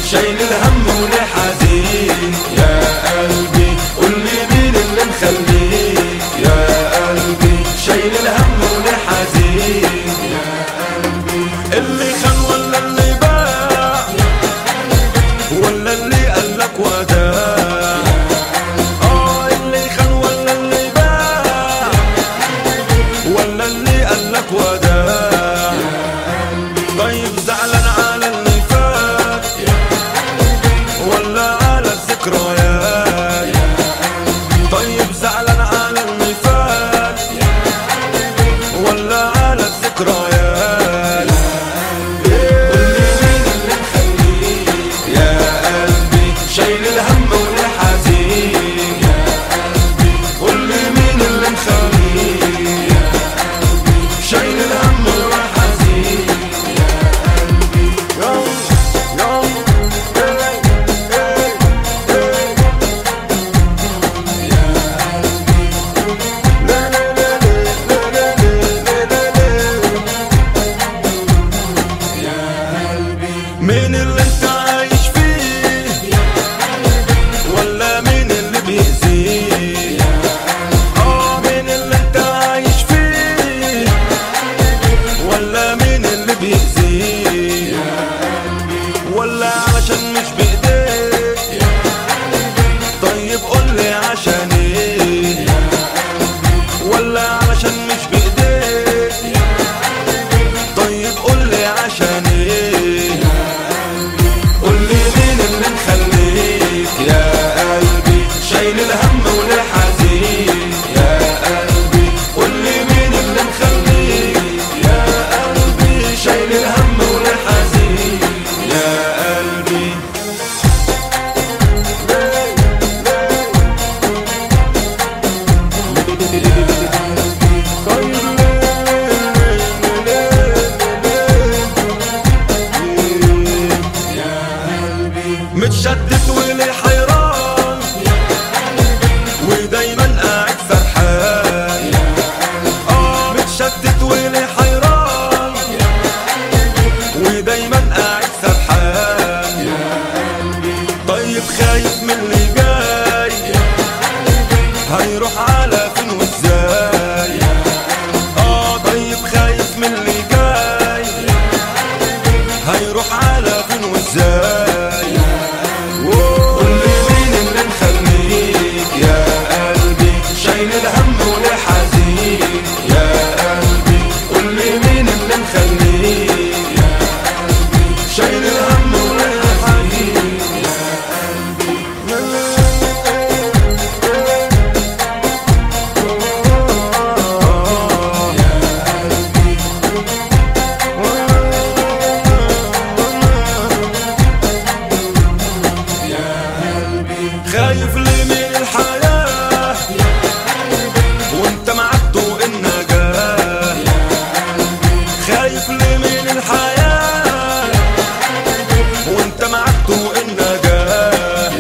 شايل الهم وليه حزين يا قلبي قول لي مين اللي مخليك يا قلبي شايل الهم وليه حزين يا قلبي اللي خان ولا اللي باع ولا اللي قالك وداع اه اللي خان ولا اللي باع ولا اللي قالك وداع طيب زعلان على اللي فات ولا على الذكريات طيب زعلان على اللي فات ولا على الذكريات يا قلبي شايل الهم والحزين يا قلبي قول لي مين اللي مخليك يا قلبي شايل الهم والحزين يا قلبي يوم يوم إيه إيه إيه يا قلبي لا لا لا لا لا لا لا لا يا قلبي مين اللي انت عايش فيه ولا مين اللي بيأذيك اه مين اللي انت عايش فيه ولا مين اللي بيأذيك ولا علشان مش بايديك طيب قول لي عشان ايه ولا علشان مش بايديك طيب قول لي عشان ايه قول لي مين اللي مخليك يا قلبي شايل الهم والحزين يا قلبي قول لي مين اللي مخليك يا قلبي شايل الهم والحزين يا قلبي متشتت ولي حيران ودايما قاعد فرحان اه متشتت ولي حيران ودايما قاعد سرحان طيب خايف من اللي جاي هيروح على فين وازاي اه طيب خايف من اللي جاي هيروح على فين وازاي قول لي مين اللي مخليك يا قلبي شايل الهم والحزين يا قلبي قول لي مين اللي مخليك يا قلبي شايل الهم والحزين يا قلبي يا قلبي خايف لي من الحياة وانت معدته النجاة خايف لي من الحياة وانت معدته النجاة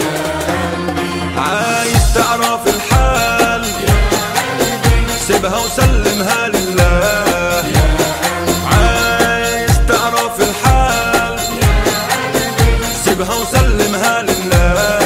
عايز تعرف الحال سيبها وسلمها لله عايز تعرف الحال سيبها وسلمها لله